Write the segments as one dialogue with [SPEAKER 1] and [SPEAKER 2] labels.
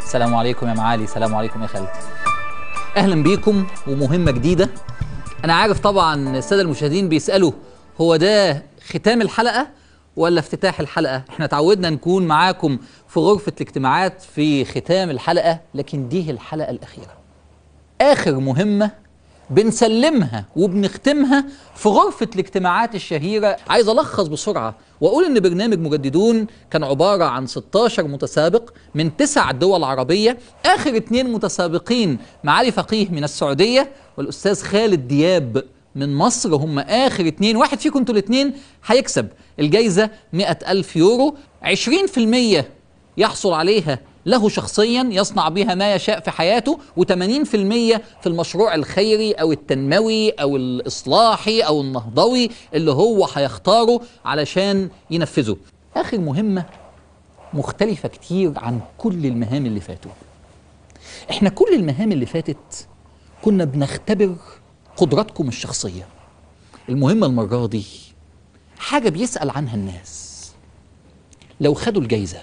[SPEAKER 1] السلام عليكم يا معالي السلام عليكم يا خالد اهلا بيكم ومهمه جديده انا عارف طبعا الساده المشاهدين بيسالوا هو ده ختام الحلقه ولا افتتاح الحلقه احنا تعودنا نكون معاكم في غرفه الاجتماعات في ختام الحلقه لكن دي الحلقه الاخيره اخر مهمه بنسلمها وبنختمها في غرفة الاجتماعات الشهيرة عايز ألخص بسرعة وأقول إن برنامج مجددون كان عبارة عن 16 متسابق من تسع دول عربية آخر اتنين متسابقين معالي فقيه من السعودية والأستاذ خالد دياب من مصر هم آخر اتنين واحد فيكم انتوا الاتنين هيكسب الجايزة 100 ألف يورو 20% يحصل عليها له شخصيا يصنع بها ما يشاء في حياته و80% في المشروع الخيري او التنموي او الاصلاحي او النهضوي اللي هو هيختاره علشان ينفذه. اخر مهمه مختلفه كتير عن كل المهام اللي فاتوا. احنا كل المهام اللي فاتت كنا بنختبر قدراتكم الشخصيه. المهمه المره دي حاجه بيسال عنها الناس. لو خدوا الجايزه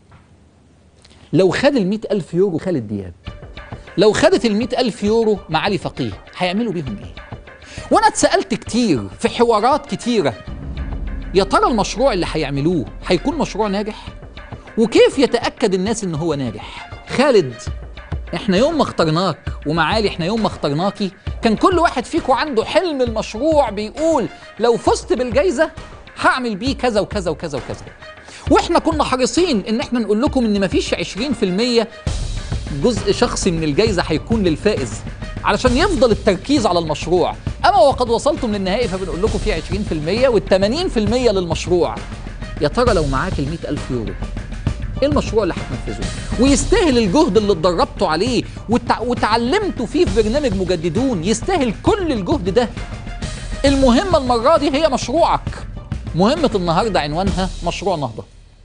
[SPEAKER 1] لو خد ال ألف يورو خالد دياب لو خدت ال ألف يورو معالي فقيه هيعملوا بيهم ايه وانا اتسالت كتير في حوارات كتيره يا ترى المشروع اللي هيعملوه هيكون مشروع ناجح وكيف يتاكد الناس ان هو ناجح خالد احنا يوم ما اخترناك ومعالي احنا يوم ما اخترناكي كان كل واحد فيكم عنده حلم المشروع بيقول لو فزت بالجايزه هعمل بيه كذا وكذا وكذا وكذا واحنا كنا حريصين ان احنا نقول لكم ان مفيش 20% جزء شخصي من الجائزه هيكون للفائز علشان يفضل التركيز على المشروع اما وقد وصلتم للنهائي فبنقول لكم في 20% وال80% للمشروع يا ترى لو معاك ال ألف يورو ايه المشروع اللي هتنفذه ويستاهل الجهد اللي اتدربتوا عليه وتع... وتعلمتوا فيه في برنامج مجددون يستاهل كل الجهد ده المهمه المره دي هي مشروعك مهمه النهارده عنوانها مشروع نهضه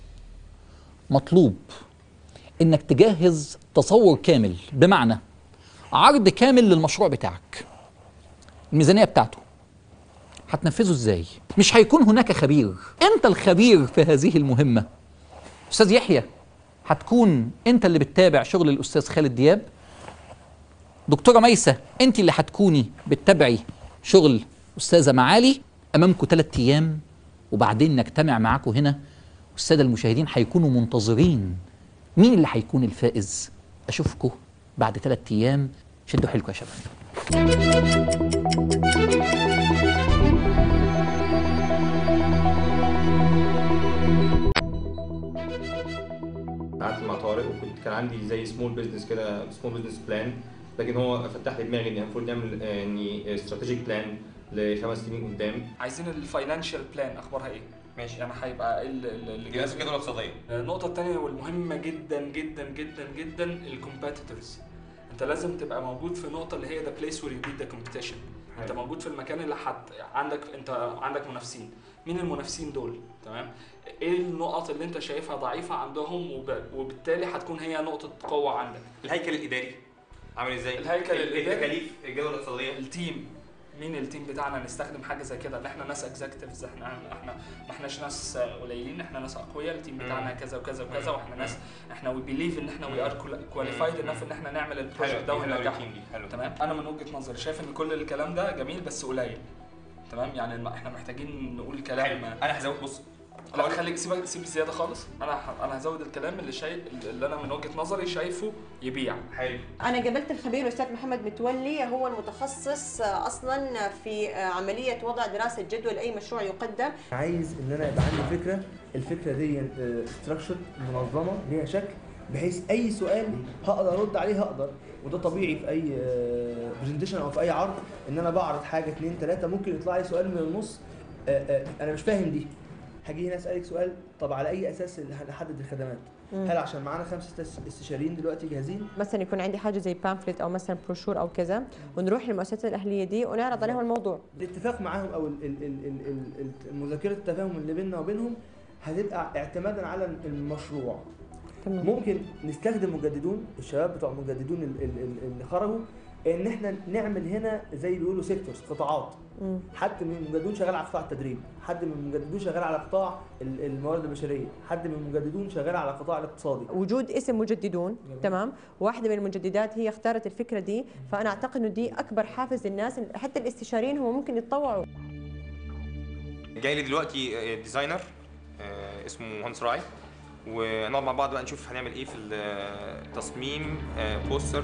[SPEAKER 1] مطلوب انك تجهز تصور كامل بمعنى عرض كامل للمشروع بتاعك الميزانيه بتاعته هتنفذه ازاي مش هيكون هناك خبير انت الخبير في هذه المهمه استاذ يحيى هتكون انت اللي بتتابع شغل الاستاذ خالد دياب دكتوره ميسه انت اللي هتكوني بتتابعي شغل استاذه معالي امامكم ثلاث ايام وبعدين نجتمع معاكم هنا والساده المشاهدين هيكونوا منتظرين مين اللي هيكون الفائز اشوفكم بعد ثلاث ايام شدوا حيلكم يا شباب
[SPEAKER 2] قعدت مع طارق وكنت كان عندي زي سمول بزنس كده سمول بزنس بلان لكن هو فتح لي دماغي ان المفروض نعمل آه، اني استراتيجيك بلان لخمس سنين قدام
[SPEAKER 3] عايزين الفاينانشال بلان اخبارها ايه؟ ماشي يعني هيبقى ايه ال- ال- اللي جاي
[SPEAKER 2] الجدول الاقتصاديه
[SPEAKER 3] النقطة التانية والمهمة جدا جدا جدا جدا الكومبيتيتورز انت لازم تبقى موجود في النقطة اللي هي the place where you beat the competition انت
[SPEAKER 2] حلو.
[SPEAKER 3] موجود في المكان اللي حت عندك انت عندك منافسين مين المنافسين دول تمام ايه النقط اللي انت شايفها ضعيفة عندهم وب... وبالتالي هتكون هي نقطة قوة عندك
[SPEAKER 2] الهيكل الاداري عامل ازاي
[SPEAKER 3] الهيكل الإداري.
[SPEAKER 2] التكاليف الجدول الاقتصاديه
[SPEAKER 3] التيم مين التيم بتاعنا نستخدم حاجه زي كده ان احنا ناس اكزكتيفز احنا احنا ما احناش ناس قليلين احنا ناس اقوياء التيم بتاعنا كذا وكذا وكذا واحنا ناس احنا وي بليف ان احنا وي ار كواليفايد انف ان احنا نعمل البروجكت ده وننجحه
[SPEAKER 2] حلو
[SPEAKER 3] تمام انا من وجهه نظري شايف ان كل الكلام ده جميل بس قليل تمام يعني الم- احنا محتاجين نقول كلام
[SPEAKER 2] انا هزود بص
[SPEAKER 3] لا خليك سيبك سيب زياده خالص انا ه- انا هزود الكلام اللي شايف اللي انا من وجهه نظري شايفه يبيع
[SPEAKER 2] حلو
[SPEAKER 4] أنا قابلت الخبير الأستاذ محمد متولي هو المتخصص أصلا في عملية وضع دراسة جدوى لأي مشروع يقدم
[SPEAKER 5] عايز ان انا يبقى عندي فكره الفكره دي ستراكشر منظمه ليها شكل بحيث اي سؤال هقدر ارد عليه هقدر وده طبيعي في اي برزنتيشن او في اي عرض ان انا بعرض حاجه اتنين تلاته ممكن يطلع لي سؤال من النص آه، آه، انا مش فاهم دي هاجي هنا اسالك سؤال طب على اي اساس اللي هنحدد الخدمات؟ هل عشان معانا خمسه است- استشاريين دلوقتي جاهزين؟
[SPEAKER 4] مثلا يكون عندي حاجة زي بامفلت أو مثلا بروشور أو كذا ونروح للمؤسسات الأهلية دي ونعرض عليهم الموضوع
[SPEAKER 5] الاتفاق معاهم او ال- ال- ال- ال- ال- ال- مذاكره التفاهم اللي بيننا وبينهم هتبقى اعتمادا على المشروع
[SPEAKER 4] تمام.
[SPEAKER 5] ممكن نستخدم مجددون الشباب بتوع مجددون ال- ال- ال- اللي خرجوا ان احنا نعمل هنا زي بيقولوا سيكتورز قطاعات
[SPEAKER 4] مم.
[SPEAKER 5] حد من المجددون شغال على قطاع التدريب حد من المجددون شغال على قطاع ال- الموارد البشريه حد من المجددون شغال على قطاع الاقتصادي
[SPEAKER 4] وجود اسم مجددون
[SPEAKER 5] جميل.
[SPEAKER 4] تمام واحده من المجددات هي اختارت الفكره دي فانا اعتقد انه دي اكبر حافز للناس حتى الاستشاريين هم ممكن يتطوعوا
[SPEAKER 2] جاي لي دلوقتي آه، ديزاينر آه، اسمه مهندس راعي ونقعد مع بعض بقى نشوف هنعمل ايه في التصميم آه، بوستر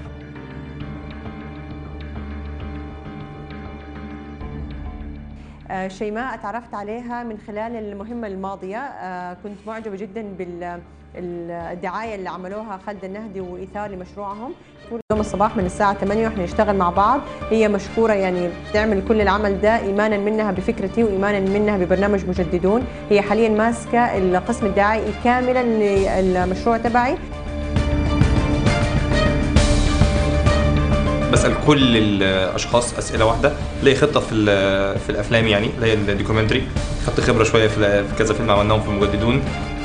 [SPEAKER 4] آه، شيماء اتعرفت عليها من خلال المهمة الماضية آه، كنت معجبة جدا بالدعاية اللي عملوها خالد النهدي وإيثار لمشروعهم طول يوم الصباح من الساعة 8 واحنا نشتغل مع بعض هي مشكورة يعني بتعمل كل العمل ده إيمانا منها بفكرتي وإيمانا منها ببرنامج مجددون هي حاليا ماسكة القسم الدعائي كاملا للمشروع تبعي
[SPEAKER 2] بسال كل الاشخاص اسئله واحده ليه خطه في ال- في الافلام يعني اللي هي الدوكيومنتري خدت خبره شويه في ال- في كذا فيلم عملناهم في المجددون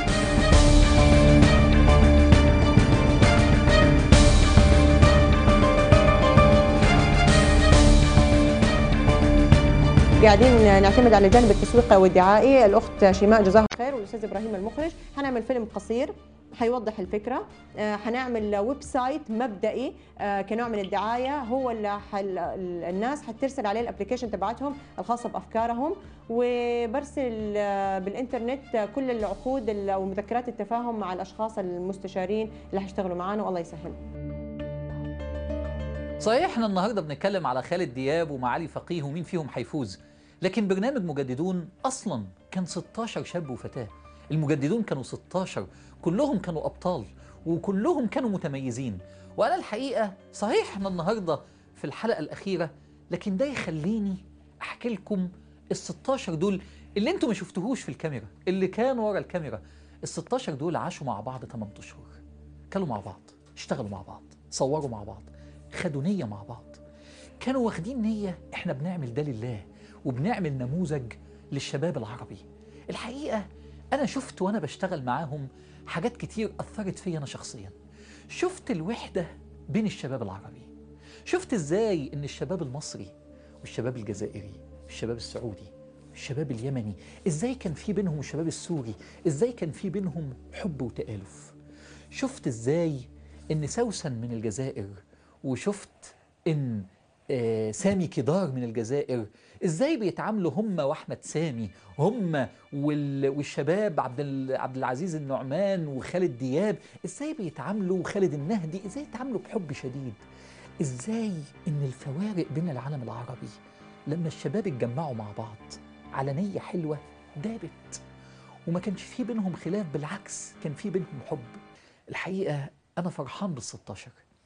[SPEAKER 4] قاعدين نعتمد على الجانب التسويقي والدعائي الاخت شيماء جزاها خير والاستاذ ابراهيم المخرج حنعمل فيلم قصير حيوضح الفكره آه، حنعمل ويب سايت مبدئي آه، كنوع من الدعايه هو اللي حل الناس حترسل عليه الابلكيشن تبعتهم الخاصه بافكارهم وبرسل آه، بالانترنت آه، كل العقود ال- او مذكرات التفاهم مع الاشخاص المستشارين اللي حيشتغلوا معانا والله يسهل
[SPEAKER 1] صحيح احنا النهارده بنتكلم على خالد دياب ومعالي فقيه ومين فيهم هيفوز لكن برنامج مجددون اصلا كان 16 شاب وفتاه المجددون كانوا 16 كلهم كانوا ابطال وكلهم كانوا متميزين وانا الحقيقه صحيح احنا النهارده في الحلقه الاخيره لكن ده يخليني احكي لكم ال 16 دول اللي انتوا ما شفتوهوش في الكاميرا اللي كانوا ورا الكاميرا ال 16 دول عاشوا مع بعض 8 اشهر كانوا مع بعض اشتغلوا مع بعض صوروا مع بعض خدوا نية مع بعض كانوا واخدين نية احنا بنعمل ده لله وبنعمل نموذج للشباب العربي الحقيقة أنا شفت وأنا بشتغل معاهم حاجات كتير أثرت فيا أنا شخصيا شفت الوحدة بين الشباب العربي شفت إزاي إن الشباب المصري والشباب الجزائري والشباب السعودي والشباب اليمني إزاي كان في بينهم الشباب السوري إزاي كان في بينهم حب وتآلف شفت ازاي ان سوسن من الجزائر وشفت ان آه، سامي كدار من الجزائر ازاي بيتعاملوا هم واحمد سامي هم وال- والشباب عبد ال- عبد العزيز النعمان وخالد دياب ازاي بيتعاملوا وخالد النهدي ازاي يتعاملوا بحب شديد ازاي ان الفوارق بين العالم العربي لما الشباب اتجمعوا مع بعض على نية حلوة دابت وما كانش في بينهم خلاف بالعكس كان في بينهم حب الحقيقة أنا فرحان بال 16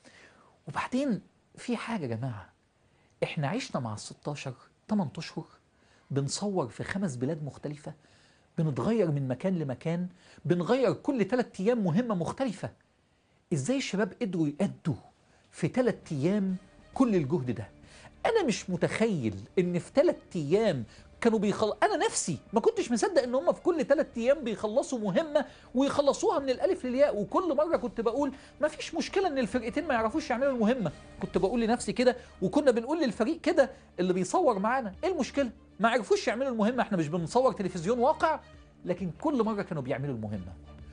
[SPEAKER 1] وبعدين في حاجة يا جماعة إحنا عشنا مع ال 16 8 أشهر بنصور في خمس بلاد مختلفة بنتغير من مكان لمكان بنغير كل ثلاث أيام مهمة مختلفة إزاي الشباب قدروا يأدوا في ثلاث أيام كل الجهد ده أنا مش متخيل إن في ثلاث أيام كانوا بيخل... انا نفسي ما كنتش مصدق ان هم في كل ثلاث ايام بيخلصوا مهمه ويخلصوها من الالف للياء وكل مره كنت بقول ما فيش مشكله ان الفرقتين ما يعرفوش يعملوا المهمه كنت بقول لنفسي كده وكنا بنقول للفريق كده اللي بيصور معانا ايه المشكله ما عرفوش يعملوا المهمه احنا مش بنصور تلفزيون واقع لكن كل مره كانوا بيعملوا المهمه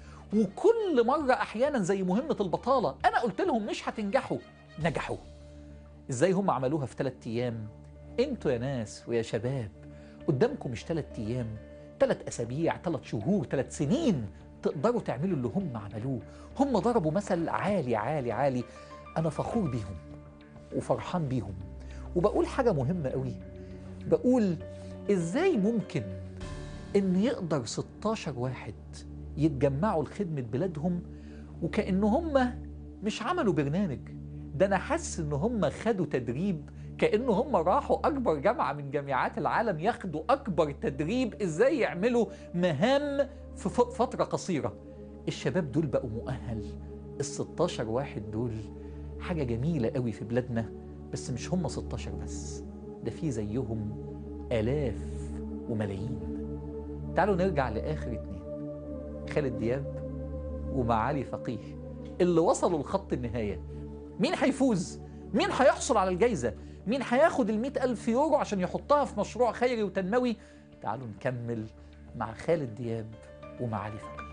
[SPEAKER 1] وكل مره احيانا زي مهمه البطاله انا قلت لهم مش هتنجحوا نجحوا ازاي هم عملوها في ثلاث ايام انتوا يا ناس ويا شباب قدامكم مش ثلاث ايام ثلاث اسابيع ثلاث شهور ثلاث سنين تقدروا تعملوا اللي هم عملوه هم ضربوا مثل عالي عالي عالي انا فخور بيهم وفرحان بيهم وبقول حاجه مهمه قوي بقول ازاي ممكن ان يقدر 16 واحد يتجمعوا لخدمه بلادهم وكأن هم مش عملوا برنامج ده انا حاسس ان هم خدوا تدريب كأن هم راحوا اكبر جامعه من جامعات العالم ياخدوا اكبر تدريب ازاي يعملوا مهام في ف- فتره قصيره الشباب دول بقوا مؤهل ال 16 واحد دول حاجه جميله قوي في بلادنا بس مش هم 16 بس ده في زيهم آلاف وملايين تعالوا نرجع لآخر اتنين خالد دياب ومعالي فقيه اللي وصلوا لخط النهاية مين هيفوز؟ مين هيحصل على الجايزة؟ مين هياخد المئة ألف يورو عشان يحطها في مشروع خيري وتنموي؟ تعالوا نكمل مع خالد دياب ومعالي فقيه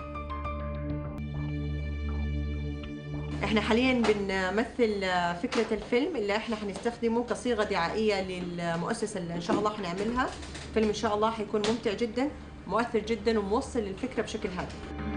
[SPEAKER 4] احنا حاليا بنمثل فكرة الفيلم اللي احنا حنستخدمه كصيغة دعائية للمؤسسة اللي ان شاء الله حنعملها فيلم ان شاء الله حيكون ممتع جدا مؤثر جدا وموصل للفكرة بشكل هادف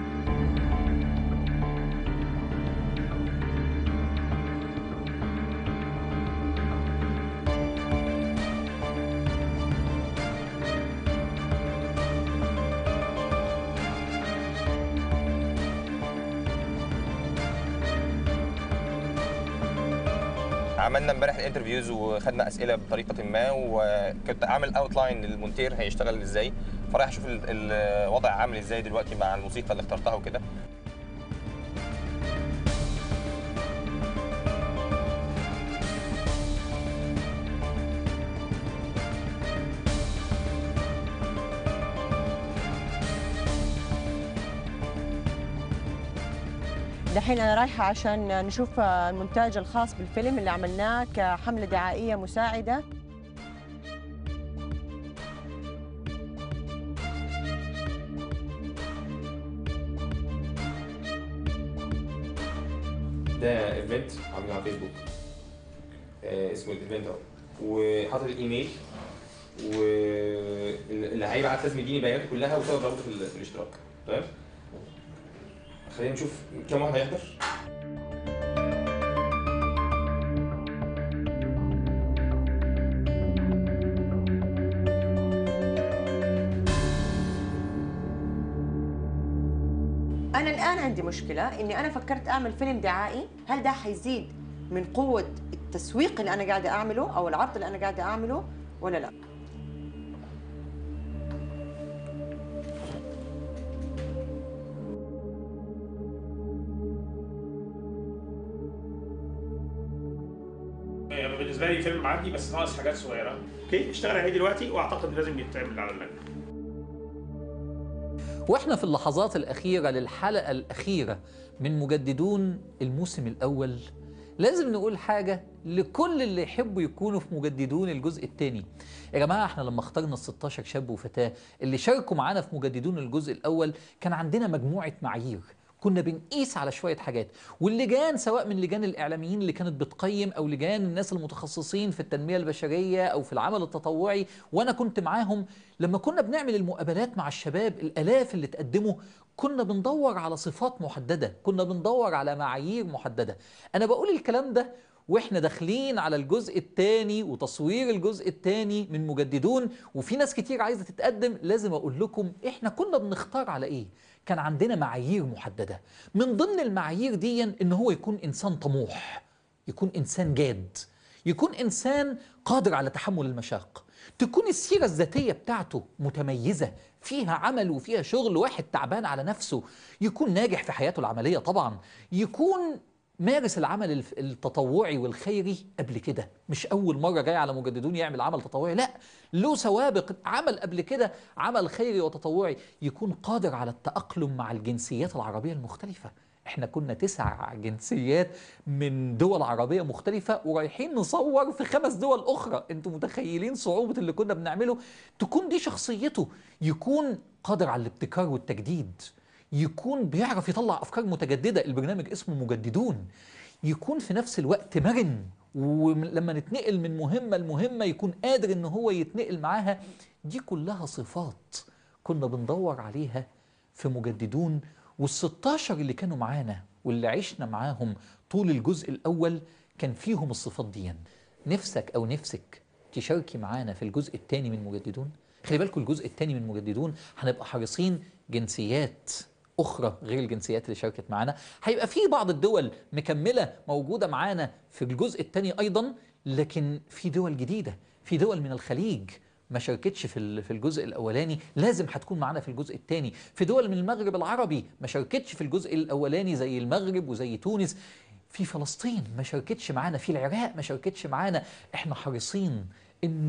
[SPEAKER 2] عملنا امبارح الانترفيوز وخدنا اسئله بطريقه ما وكنت عامل اوتلاين للمونتير هيشتغل ازاي فرايح اشوف ال- الوضع عامل ازاي دلوقتي مع الموسيقى اللي اخترتها وكده
[SPEAKER 4] دحين انا رايحة عشان نشوف المونتاج الخاص بالفيلم اللي عملناه كحملة دعائية مساعدة
[SPEAKER 2] ده ايفنت عامله على فيسبوك آه اسمه الايفنت اهو وحاطط الايميل واللي هيبعت لازم يديني بياناته كلها وسبب رابطه في ال- في الاشتراك تمام خلينا نشوف كم واحد هيحضر
[SPEAKER 4] انا الان عندي مشكله اني انا فكرت اعمل فيلم دعائي هل ده حيزيد من قوه التسويق اللي انا قاعده اعمله او العرض اللي انا قاعده اعمله ولا لا
[SPEAKER 6] يعني بالنسبه لي فيلم عادي بس ناقص حاجات صغيره اوكي اشتغل عليه دلوقتي واعتقد لازم يتعمل على اللجنه
[SPEAKER 1] واحنا في اللحظات الأخيرة للحلقة الأخيرة من مجددون الموسم الأول لازم نقول حاجة لكل اللي يحبوا يكونوا في مجددون الجزء الثاني يا جماعة احنا لما اخترنا ال 16 شاب وفتاة اللي شاركوا معانا في مجددون الجزء الأول كان عندنا مجموعة معايير كنا بنقيس على شويه حاجات واللجان سواء من لجان الاعلاميين اللي كانت بتقيم او لجان الناس المتخصصين في التنميه البشريه او في العمل التطوعي وانا كنت معاهم لما كنا بنعمل المقابلات مع الشباب الالاف اللي تقدموا كنا بندور على صفات محدده كنا بندور على معايير محدده انا بقول الكلام ده واحنا داخلين على الجزء الثاني وتصوير الجزء الثاني من مجددون وفي ناس كتير عايزه تتقدم لازم اقول لكم احنا كنا بنختار على ايه كان عندنا معايير محدده من ضمن المعايير دي ان هو يكون انسان طموح يكون انسان جاد يكون انسان قادر على تحمل المشاق تكون السيره الذاتيه بتاعته متميزه فيها عمل وفيها شغل واحد تعبان على نفسه يكون ناجح في حياته العمليه طبعا يكون مارس العمل الف- التطوعي والخيري قبل كده مش اول مره جاي على مجددون يعمل عمل تطوعي لا له سوابق عمل قبل كده عمل خيري وتطوعي يكون قادر على التاقلم مع الجنسيات العربيه المختلفه احنا كنا تسع جنسيات من دول عربية مختلفة ورايحين نصور في خمس دول أخرى انتوا متخيلين صعوبة اللي كنا بنعمله تكون دي شخصيته يكون قادر على الابتكار والتجديد يكون بيعرف يطلع افكار متجدده البرنامج اسمه مجددون يكون في نفس الوقت مرن ولما نتنقل من مهمه لمهمه يكون قادر ان هو يتنقل معاها دي كلها صفات كنا بندور عليها في مجددون وال16 اللي كانوا معانا واللي عشنا معاهم طول الجزء الاول كان فيهم الصفات دي نفسك او نفسك تشاركي معانا في الجزء الثاني من مجددون خلي بالكم الجزء الثاني من مجددون هنبقى حريصين جنسيات اخرى غير الجنسيات اللي شاركت معانا هيبقى في بعض الدول مكمله موجوده معانا في الجزء الثاني ايضا لكن في دول جديده في دول من الخليج ما شاركتش في ال- في الجزء الاولاني لازم هتكون معانا في الجزء الثاني في دول من المغرب العربي ما شاركتش في الجزء الاولاني زي المغرب وزي تونس في فلسطين ما شاركتش معانا في العراق ما شاركتش معانا احنا حريصين ان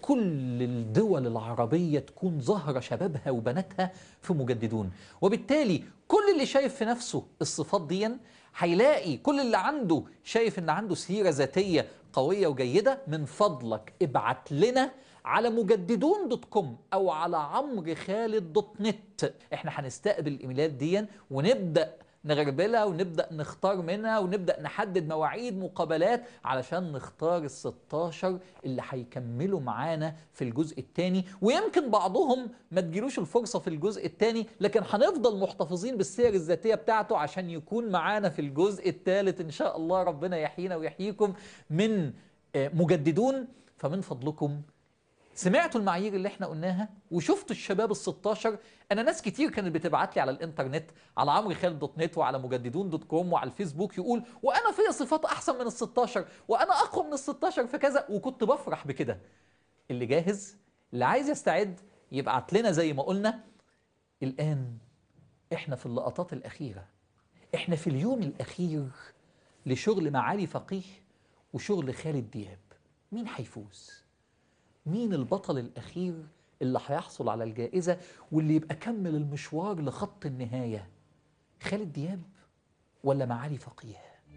[SPEAKER 1] كل الدول العربية تكون ظاهرة شبابها وبناتها في مجددون وبالتالي كل اللي شايف في نفسه الصفات دي هيلاقي كل اللي عنده شايف ان عنده سيرة ذاتية قوية وجيدة من فضلك ابعت لنا على مجددون دوت كوم او على عمرو خالد دوت نت احنا هنستقبل الايميلات دي ونبدا نغربلها ونبدا نختار منها ونبدا نحدد مواعيد مقابلات علشان نختار ال 16 اللي هيكملوا معانا في الجزء الثاني ويمكن بعضهم ما تجيلوش الفرصه في الجزء الثاني لكن هنفضل محتفظين بالسير الذاتيه بتاعته عشان يكون معانا في الجزء الثالث ان شاء الله ربنا يحيينا ويحييكم من آه، مجددون فمن فضلكم سمعتوا المعايير اللي احنا قلناها وشفتوا الشباب ال 16 انا ناس كتير كانت بتبعت لي على الانترنت على عمرو خالد دوت نت وعلى مجددون دوت كوم وعلى الفيسبوك يقول وانا فيا صفات احسن من ال 16 وانا اقوى من ال 16 في كذا وكنت بفرح بكده اللي جاهز اللي عايز يستعد يبعت لنا زي ما قلنا الان احنا في اللقطات الاخيره احنا في اليوم الاخير لشغل معالي فقيه وشغل خالد دياب مين هيفوز مين البطل الأخير اللي هيحصل على الجائزة واللي يبقى كمل المشوار لخط النهاية خالد دياب ولا معالي فقيه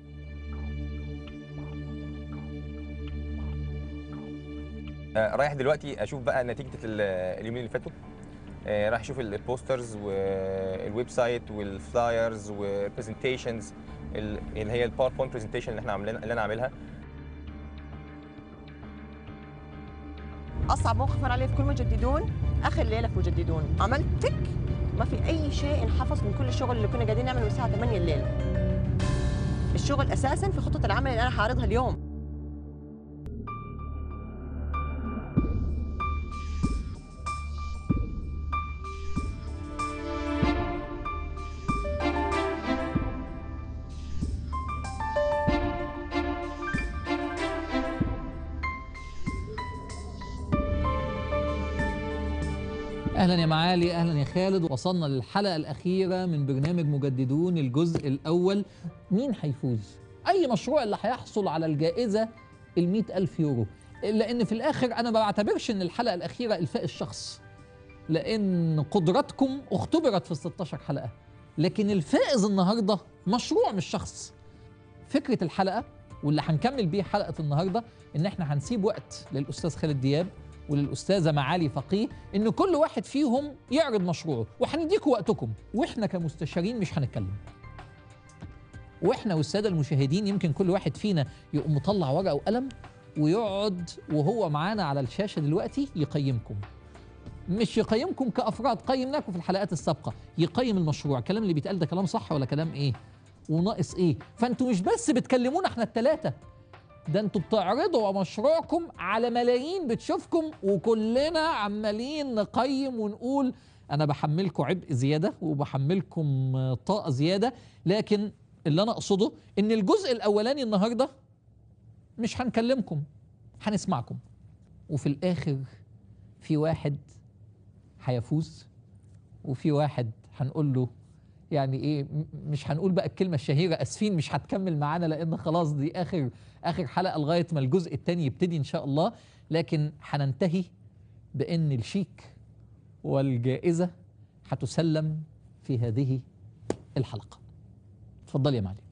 [SPEAKER 2] آه، رايح دلوقتي اشوف بقى نتيجه ال- اليومين اللي فاتوا آه، رايح اشوف ال- البوسترز والويب سايت والفلايرز والبرزنتيشنز اللي هي الباوربوينت برزنتيشن اللي احنا عاملين اللي انا عاملها
[SPEAKER 4] اصعب موقف مر علي في كل مجددون اخر ليله في مجددون عملت تك ما في اي شيء انحفظ من كل الشغل اللي كنا قاعدين نعمله من الساعه 8 الليل الشغل اساسا في خطه العمل اللي انا حاعرضها اليوم
[SPEAKER 1] اهلا يا معالي اهلا يا خالد وصلنا للحلقه الاخيره من برنامج مجددون الجزء الاول مين هيفوز اي مشروع اللي هيحصل على الجائزه ال ألف يورو لان في الاخر انا ما بعتبرش ان الحلقه الاخيره الفاء الشخص لان قدراتكم اختبرت في ال 16 حلقه لكن الفائز النهارده مشروع مش شخص فكره الحلقه واللي هنكمل بيه حلقه النهارده ان احنا هنسيب وقت للاستاذ خالد دياب وللاستاذه معالي فقيه ان كل واحد فيهم يعرض مشروعه وهنديكوا وقتكم واحنا كمستشارين مش هنتكلم واحنا والساده المشاهدين يمكن كل واحد فينا يقوم مطلع ورقه وقلم ويقعد وهو معانا على الشاشه دلوقتي يقيمكم مش يقيمكم كافراد قيمناكم في الحلقات السابقه يقيم المشروع الكلام اللي بيتقال ده كلام صح ولا كلام ايه وناقص ايه فانتوا مش بس بتكلمونا احنا الثلاثه ده انتوا بتعرضوا مشروعكم على ملايين بتشوفكم وكلنا عمالين نقيم ونقول انا بحملكم عبء زياده وبحملكم آه، طاقه زياده لكن اللي انا اقصده ان الجزء الاولاني النهارده مش هنكلمكم هنسمعكم وفي الاخر في واحد هيفوز وفي واحد هنقول له يعني ايه م- مش هنقول بقى الكلمه الشهيره اسفين مش هتكمل معانا لان خلاص دي اخر اخر حلقه لغايه ما الجزء الثاني يبتدي ان شاء الله لكن هننتهي بان الشيك والجائزه هتسلم في هذه الحلقه اتفضل يا معلم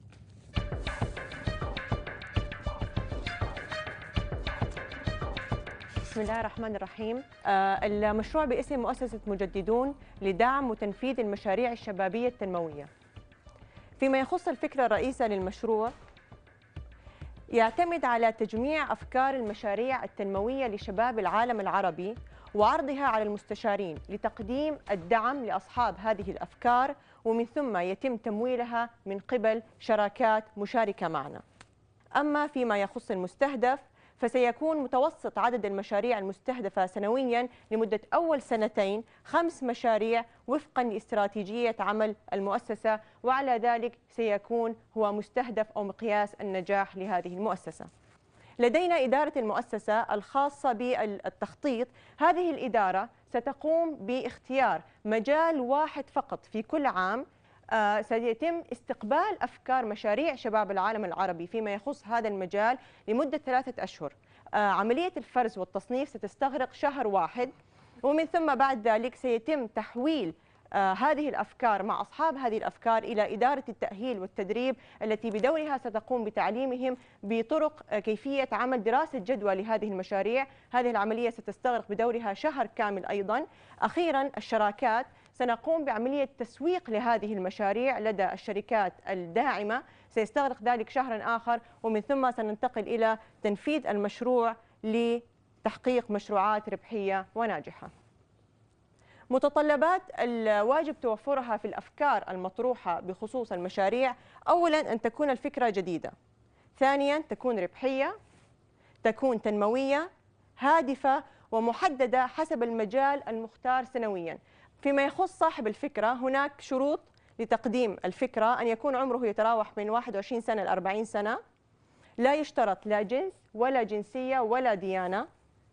[SPEAKER 4] بسم الله الرحمن الرحيم آه، المشروع باسم مؤسسة مجددون لدعم وتنفيذ المشاريع الشبابية التنموية فيما يخص الفكرة الرئيسة للمشروع يعتمد على تجميع أفكار المشاريع التنموية لشباب العالم العربي وعرضها على المستشارين لتقديم الدعم لأصحاب هذه الأفكار ومن ثم يتم تمويلها من قبل شراكات مشاركة معنا أما فيما يخص المستهدف فسيكون متوسط عدد المشاريع المستهدفة سنويا لمدة أول سنتين خمس مشاريع وفقا لاستراتيجية عمل المؤسسة وعلى ذلك سيكون هو مستهدف أو مقياس النجاح لهذه المؤسسة لدينا إدارة المؤسسة الخاصة بالتخطيط هذه الإدارة ستقوم باختيار مجال واحد فقط في كل عام آه، سيتم استقبال أفكار مشاريع شباب العالم العربي فيما يخص هذا المجال لمدة ثلاثة أشهر آه، عملية الفرز والتصنيف ستستغرق شهر واحد ومن ثم بعد ذلك سيتم تحويل آه، هذه الافكار مع اصحاب هذه الافكار الى اداره التاهيل والتدريب التي بدورها ستقوم بتعليمهم بطرق آه، كيفيه عمل دراسه جدوى لهذه المشاريع، هذه العمليه ستستغرق بدورها شهر كامل ايضا. اخيرا الشراكات سنقوم بعمليه تسويق لهذه المشاريع لدى الشركات الداعمه، سيستغرق ذلك شهرا اخر ومن ثم سننتقل الى تنفيذ المشروع لتحقيق مشروعات ربحيه وناجحه. متطلبات الواجب توفرها في الافكار المطروحه بخصوص المشاريع اولا ان تكون الفكره جديده ثانيا تكون ربحيه تكون تنمويه هادفه ومحدده حسب المجال المختار سنويا فيما يخص صاحب الفكره هناك شروط لتقديم الفكره ان يكون عمره يتراوح من 21 سنه ل 40 سنه لا يشترط لا جنس ولا جنسيه ولا ديانه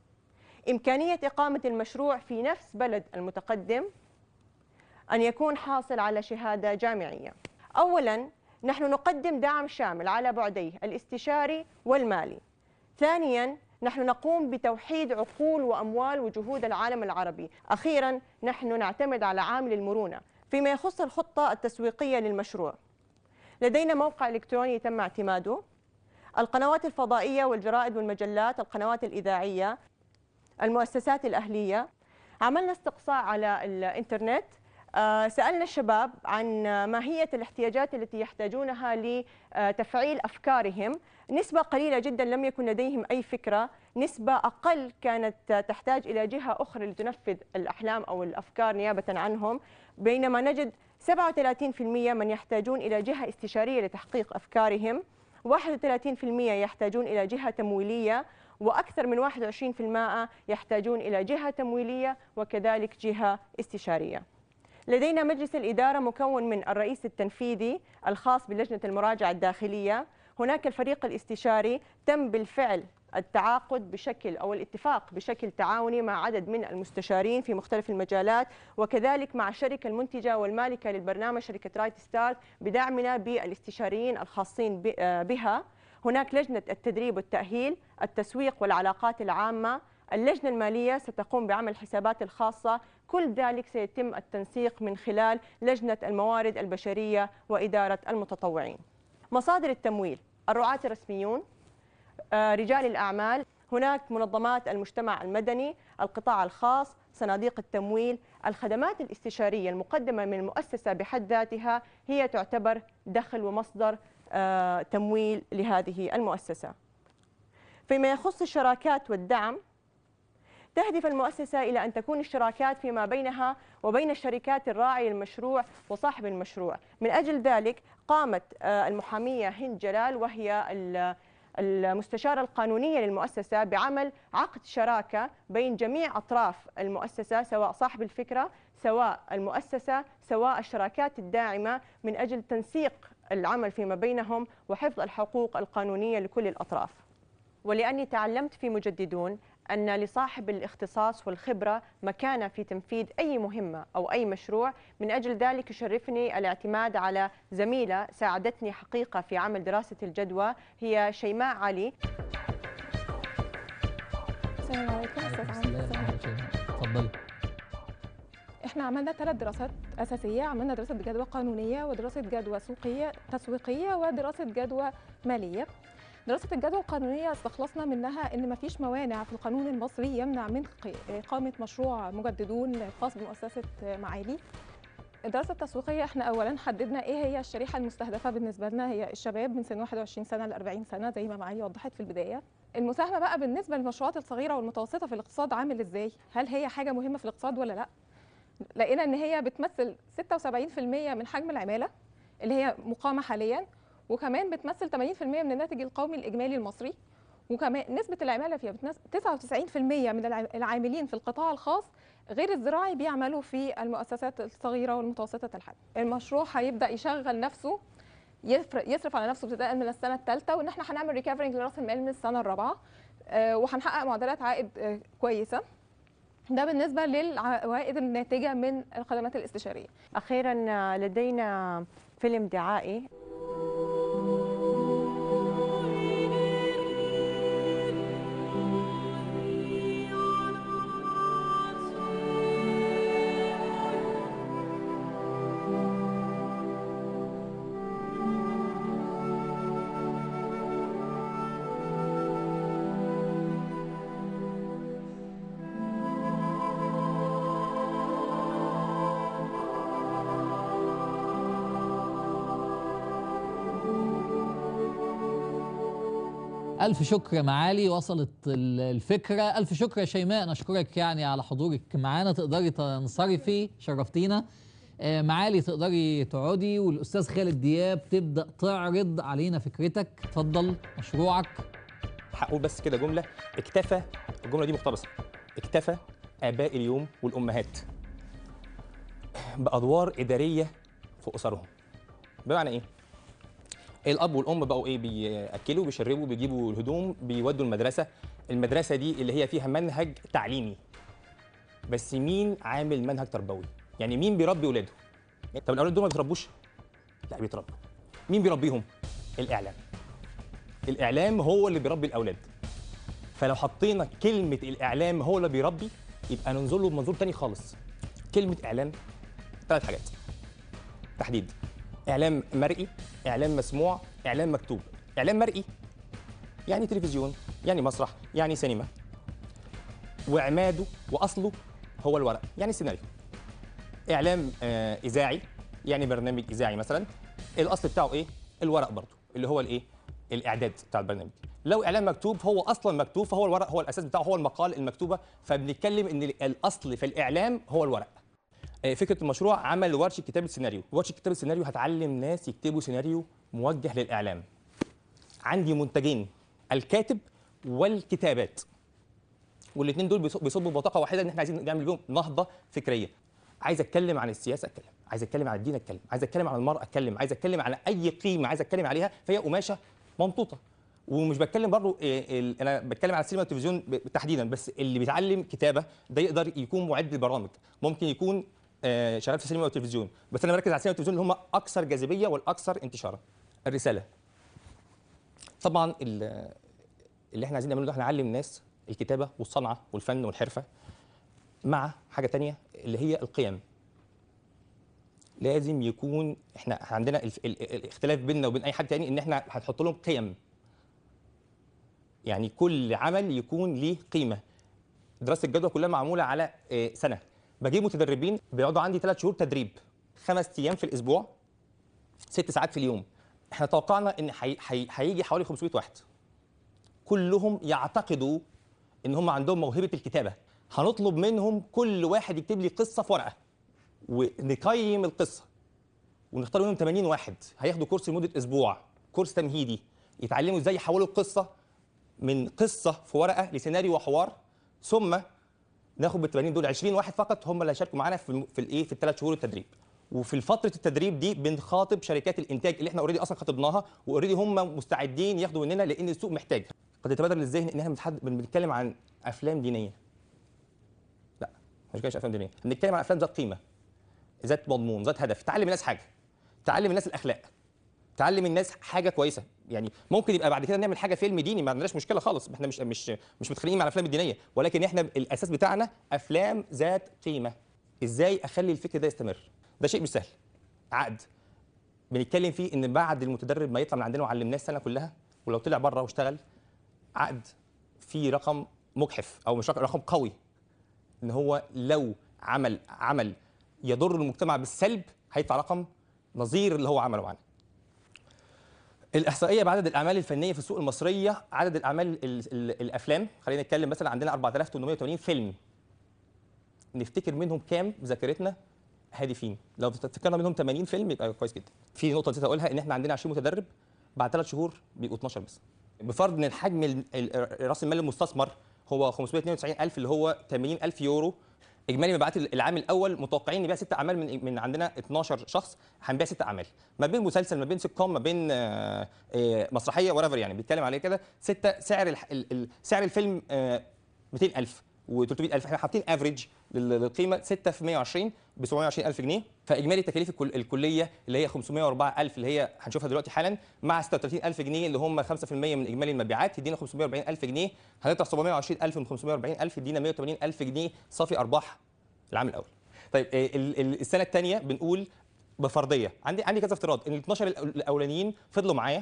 [SPEAKER 4] إمكانية إقامة المشروع في نفس بلد المتقدم أن يكون حاصل على شهادة جامعية أولا نحن نقدم دعم شامل على بعديه الاستشاري والمالي ثانيا نحن نقوم بتوحيد عقول وأموال وجهود العالم العربي أخيرا نحن نعتمد على عامل المرونة فيما يخص الخطة التسويقية للمشروع لدينا موقع إلكتروني تم اعتماده القنوات الفضائية والجرائد والمجلات القنوات الإذاعية المؤسسات الأهلية عملنا استقصاء على الإنترنت آه، سألنا الشباب عن ماهية الاحتياجات التي يحتاجونها لتفعيل أفكارهم نسبة قليلة جدا لم يكن لديهم أي فكرة نسبة أقل كانت تحتاج إلى جهة أخرى لتنفذ الأحلام أو الأفكار نيابة عنهم بينما نجد 37% من يحتاجون إلى جهة استشارية لتحقيق أفكارهم 31% يحتاجون إلى جهة تمويلية وأكثر من 21% يحتاجون إلى جهة تمويلية وكذلك جهة استشارية لدينا مجلس الإدارة مكون من الرئيس التنفيذي الخاص بلجنة المراجعة الداخلية هناك الفريق الاستشاري تم بالفعل التعاقد بشكل او الاتفاق بشكل تعاوني مع عدد من المستشارين في مختلف المجالات وكذلك مع الشركه المنتجه والمالكه للبرنامج شركه رايت ستارت بدعمنا بالاستشاريين الخاصين بها هناك لجنة التدريب والتأهيل التسويق والعلاقات العامة اللجنة المالية ستقوم بعمل حسابات الخاصة كل ذلك سيتم التنسيق من خلال لجنة الموارد البشرية وإدارة المتطوعين مصادر التمويل الرعاة الرسميون آه، رجال الأعمال هناك منظمات المجتمع المدني القطاع الخاص صناديق التمويل الخدمات الاستشارية المقدمة من المؤسسة بحد ذاتها هي تعتبر دخل ومصدر آه، تمويل لهذه المؤسسة فيما يخص الشراكات والدعم تهدف المؤسسة إلى أن تكون الشراكات فيما بينها وبين الشركات الراعية للمشروع وصاحب المشروع من أجل ذلك قامت آه، المحامية هند جلال وهي المستشارة القانونية للمؤسسة بعمل عقد شراكة بين جميع أطراف المؤسسة سواء صاحب الفكرة سواء المؤسسة سواء الشراكات الداعمة من أجل تنسيق العمل فيما بينهم وحفظ الحقوق القانونية لكل الأطراف ولأني تعلمت في مجددون أن لصاحب الاختصاص والخبرة مكانة في تنفيذ أي مهمة أو أي مشروع من أجل ذلك يشرفني الاعتماد على زميلة ساعدتني حقيقة في عمل دراسة الجدوى هي شيماء علي
[SPEAKER 7] السلام عليكم استاذ
[SPEAKER 1] تفضلي
[SPEAKER 7] احنا عملنا ثلاث دراسات اساسيه عملنا دراسه جدوى قانونيه ودراسه جدوى سوقيه تسويقيه ودراسه جدوى ماليه دراسة الجدوى القانونية استخلصنا منها أن مفيش موانع في القانون المصري يمنع من إقامة مشروع مجددون خاص بمؤسسة معالي الدراسة التسويقية احنا أولا حددنا إيه هي الشريحة المستهدفة بالنسبة لنا هي الشباب من سن 21 سنة ل 40 سنة زي ما معالي وضحت في البداية المساهمة بقى بالنسبة للمشروعات الصغيرة والمتوسطة في الاقتصاد عامل إزاي؟ هل هي حاجة مهمة في الاقتصاد ولا لأ؟ لقينا ان هي بتمثل 76% من حجم العماله اللي هي مقامه حاليا وكمان بتمثل 80% من الناتج القومي الاجمالي المصري وكمان نسبه العماله فيها 99% من العاملين في القطاع الخاص غير الزراعي بيعملوا في المؤسسات الصغيره والمتوسطه الحجم المشروع هيبدا يشغل نفسه يصرف على نفسه ابتداء من السنه الثالثه وان احنا هنعمل ريكفرنج لراس المال من السنه الرابعه آه، وهنحقق معدلات عائد آه، كويسه ده بالنسبة للعوائد الناتجة من الخدمات الاستشارية
[SPEAKER 4] أخيرا لدينا فيلم دعائي
[SPEAKER 1] ألف شكر يا معالي وصلت ال- الفكرة ألف شكر يا شيماء نشكرك يعني على حضورك معانا تقدري تنصرفي شرفتينا آه، معالي تقدري تقعدي والأستاذ خالد دياب تبدأ تعرض علينا فكرتك اتفضل مشروعك
[SPEAKER 2] هقول بس كده جمله اكتفى الجمله دي مقتبسه اكتفى اباء اليوم والامهات بادوار اداريه في اسرهم بمعنى ايه الاب والام بقوا ايه بياكلوا بيشربوا بيجيبوا الهدوم بيودوا المدرسه المدرسه دي اللي هي فيها منهج تعليمي بس مين عامل منهج تربوي يعني مين بيربي ولاده طب الاولاد دول ما بيتربوش لا بيتربوا مين بيربيهم الاعلام الاعلام هو اللي بيربي الاولاد فلو حطينا كلمه الاعلام هو اللي بيربي يبقى ننظر له بمنظور تاني خالص كلمه اعلام ثلاث حاجات تحديد اعلام مرئي اعلام مسموع اعلام مكتوب اعلام مرئي يعني تلفزيون يعني مسرح يعني سينما وعماده واصله هو الورق يعني السيناريو اعلام آه اذاعي يعني برنامج اذاعي مثلا الاصل بتاعه ايه الورق برضه اللي هو الايه الاعداد بتاع البرنامج لو اعلان مكتوب هو اصلا مكتوب فهو الورق هو الاساس بتاعه هو المقال المكتوبه فبنتكلم ان الاصل في الاعلام هو الورق آه، فكره المشروع عمل ورشه كتابه سيناريو ورشه كتابه سيناريو هتعلم ناس يكتبوا سيناريو موجه للاعلام عندي منتجين الكاتب والكتابات والاثنين دول بيص- بيصبوا بطاقه واحده ان احنا عايزين نعمل بيهم نهضه فكريه عايز اتكلم عن السياسه اتكلم عايز اتكلم عن الدين اتكلم عايز اتكلم عن المراه اتكلم عايز اتكلم على اي قيمه عايز اتكلم عليها فهي قماشه ممطوطه ومش بتكلم برضو إيه ال- انا بتكلم على السينما والتلفزيون ب- تحديدا بس اللي بيتعلم كتابه ده يقدر يكون معد للبرامج ممكن يكون آه، شغال في السينما والتلفزيون بس انا بركز على السينما والتلفزيون اللي هم اكثر جاذبيه والاكثر انتشارا الرساله طبعا ال- اللي احنا عايزين نعمله ده احنا نعلم الناس الكتابه والصنعه والفن والحرفه مع حاجه تانية اللي هي القيم لازم يكون احنا عندنا الف- ال- ال- الاختلاف بيننا وبين اي حد تاني ان احنا هنحط لهم قيم يعني كل عمل يكون ليه قيمه دراسه الجدوى كلها معموله على آه، سنه بجيب متدربين بيقعدوا عندي ثلاث شهور تدريب خمس ايام في الاسبوع ست ساعات في اليوم احنا توقعنا ان هي- هي- هيجي حوالي 500 واحد كلهم يعتقدوا ان هم عندهم موهبه الكتابه هنطلب منهم كل واحد يكتب لي قصه في ورقه ونقيم القصه ونختار منهم 80 واحد هياخدوا كورس لمده اسبوع كورس تمهيدي يتعلموا ازاي يحولوا القصه من قصه في ورقه لسيناريو وحوار ثم ناخد بال 80 دول 20 واحد فقط هم اللي هيشاركوا معانا في الم- في الايه في الثلاث شهور التدريب وفي فتره التدريب دي بنخاطب شركات الانتاج اللي احنا اوريدي اصلا خاطبناها واوريدي هم مستعدين ياخدوا مننا لان السوق محتاج قد يتبادر للذهن ان احنا بنتحد- بنتكلم عن افلام دينيه لا مش كده افلام دينيه بنتكلم عن افلام ذات قيمه ذات مضمون ذات هدف تعلم الناس حاجه تعلم الناس الاخلاق تعلم الناس حاجه كويسه يعني ممكن يبقى بعد كده نعمل حاجه فيلم ديني ما عندناش مشكله خالص احنا مش مش مش متخانقين مع الافلام الدينيه ولكن احنا الاساس بتاعنا افلام ذات قيمه ازاي اخلي الفكر ده يستمر ده شيء مش سهل عقد بنتكلم فيه ان بعد المتدرب ما يطلع من عندنا وعلمناه السنه كلها ولو طلع بره واشتغل عقد فيه رقم مجحف او مش رقم رقم قوي ان هو لو عمل عمل يضر المجتمع بالسلب هيدفع رقم نظير اللي هو عمله معانا الاحصائيه بعدد الاعمال الفنيه في السوق المصريه عدد الاعمال ال ال الافلام خلينا نتكلم مثلا عندنا 4880 فيلم نفتكر منهم كام ذاكرتنا هادفين لو افتكرنا منهم 80 فيلم يبقى كويس جدا في نقطه نسيت اقولها ان احنا عندنا 20 متدرب بعد ثلاث شهور بيبقوا 12 بس بفرض ان الحجم ال- ال- راس المال المستثمر هو 592000 اللي هو 80000 يورو اجمالي مبيعات العام الاول متوقعين نبيع ست اعمال من من عندنا 12 شخص هنبيع ست اعمال ما بين مسلسل ما بين سيت كوم ما بين آه، آه، مسرحيه ورافر يعني بيتكلم عليه كده سته سعر الح- ال- ال- سعر الفيلم آه، 200000 و300000 احنا حاطين افريج للقيمه 6 في 120 ب 720000 جنيه فاجمالي تكاليف الكل الكليه اللي هي 504000 اللي هي هنشوفها دلوقتي حالا مع 36000 جنيه اللي هم 5% من اجمالي المبيعات يدينا 540000 جنيه هنطرح 720000 من 540000 يدينا 180000 جنيه صافي ارباح العام الاول طيب آه، ال- ال- السنه الثانيه بنقول بفرضيه عندي عندي كذا افتراض ان ال 12 الأول- الاولانيين فضلوا معايا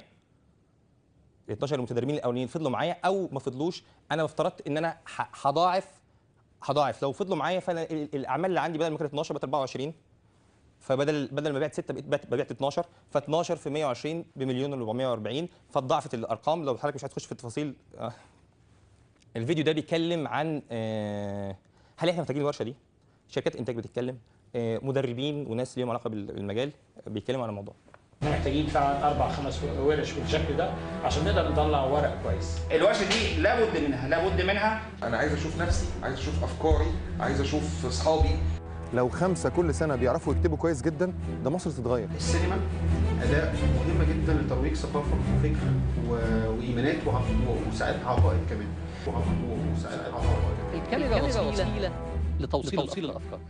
[SPEAKER 2] ال 12 المتدربين الاولانيين فضلوا معايا او ما فضلوش انا افترضت ان انا ح- هضاعف هضاعف لو فضلوا معايا فانا ال- الاعمال اللي عندي بدل ما كانت 12 بقت 24 فبدل بدل ما بعت 6 بقيت بعت- بعت 12 ف 12 في 120 بمليون و440 فاتضاعفت الارقام لو حضرتك مش عايز تخش في التفاصيل آه. الفيديو ده بيتكلم عن آه، هل احنا محتاجين الورشه دي؟ شركات انتاج بتتكلم آه، مدربين وناس ليهم علاقه بال- بالمجال بيتكلموا عن الموضوع
[SPEAKER 8] محتاجين فعلا اربع خمس ورش بالشكل ده عشان نقدر نطلع ورق كويس
[SPEAKER 9] الورشه دي لابد منها لابد منها
[SPEAKER 10] انا عايز اشوف نفسي عايز اشوف افكاري عايز اشوف اصحابي
[SPEAKER 11] لو خمسة كل سنة بيعرفوا يكتبوا كويس جدا ده مصر تتغير
[SPEAKER 9] السينما اداه مهمه جدا لترويج ثقافه وفكر و- وايمانات وعق- وساعات عقائد كمان وعق- وساعات عقائد كمان
[SPEAKER 1] الكاميرا وسيله لتوصيل, لتوصيل الافكار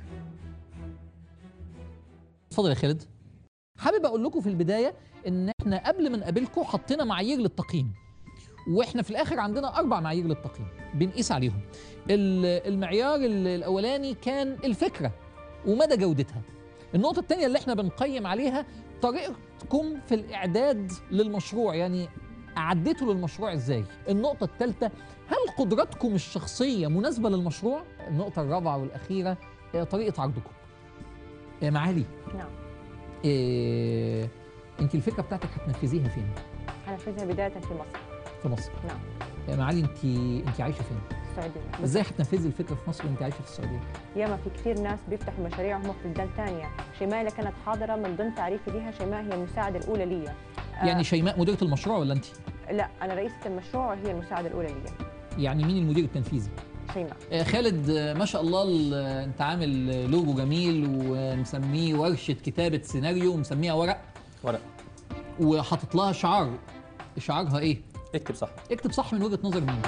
[SPEAKER 1] اتفضل يا خالد حابب اقول لكم في البدايه ان احنا قبل ما نقابلكم حطينا معايير للتقييم واحنا في الاخر عندنا اربع معايير للتقييم بنقيس عليهم ال- المعيار ال- الاولاني كان الفكره ومدى جودتها النقطه الثانيه اللي احنا بنقيم عليها طريقتكم في الاعداد للمشروع يعني عديتوا للمشروع ازاي النقطه الثالثه هل قدراتكم الشخصيه مناسبه للمشروع النقطه الرابعه والاخيره آه، طريقه عرضكم آه، معالي
[SPEAKER 4] نعم
[SPEAKER 1] إيه انت الفكره بتاعتك هتنفذيها فين
[SPEAKER 4] هنفذها بدايه في مصر
[SPEAKER 1] في مصر
[SPEAKER 4] نعم
[SPEAKER 1] يا معالي انت انت عايشه فين
[SPEAKER 4] السعوديه
[SPEAKER 1] ازاي هتنفذي الفكره في مصر وانت عايشه في السعوديه
[SPEAKER 4] ياما في كثير ناس بيفتحوا مشاريعهم في بلدان ثانيه شيماء اللي كانت حاضره من ضمن تعريفي لها شيماء هي المساعده الاولى لي آه،
[SPEAKER 1] يعني شيماء مديره المشروع ولا انت
[SPEAKER 4] لا انا رئيسه المشروع وهي المساعده الاولى لي
[SPEAKER 1] يعني مين المدير التنفيذي
[SPEAKER 4] شيماء
[SPEAKER 1] آه، خالد آه، ما شاء الله ال- آه، انت عامل آه، لوجو جميل ومسميه ورشه كتابه سيناريو ومسميها ورق
[SPEAKER 2] ورق
[SPEAKER 1] وحاطط لها شعار شعارها ايه
[SPEAKER 2] اكتب صح
[SPEAKER 1] اكتب صح من وجهه نظر مين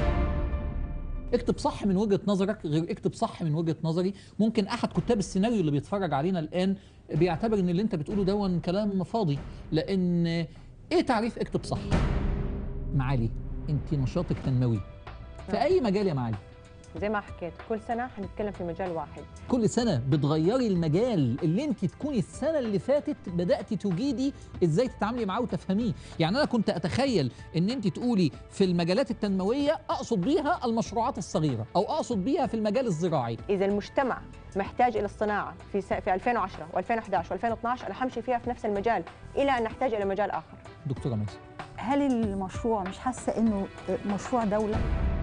[SPEAKER 1] اكتب صح من وجهه نظرك غير اكتب صح من وجهه نظري ممكن احد كتاب السيناريو اللي بيتفرج علينا الان بيعتبر ان اللي انت بتقوله دون كلام فاضي لان ايه تعريف اكتب صح معالي انت نشاطك تنموي في اي مجال يا معالي
[SPEAKER 4] زي ما حكيت كل سنه حنتكلم في مجال واحد
[SPEAKER 1] كل سنه بتغيري المجال اللي انت تكوني السنه اللي فاتت بداتي تجيدي ازاي تتعاملي معاه وتفهميه يعني انا كنت اتخيل ان انت تقولي في المجالات التنمويه اقصد بيها المشروعات الصغيره او اقصد بيها في المجال الزراعي
[SPEAKER 4] اذا المجتمع محتاج الى الصناعه في س... في 2010 و2011 و2012 انا حمشي فيها في نفس المجال الى ان نحتاج الى مجال اخر
[SPEAKER 1] دكتوره ميسي
[SPEAKER 12] هل المشروع مش حاسه انه مشروع دوله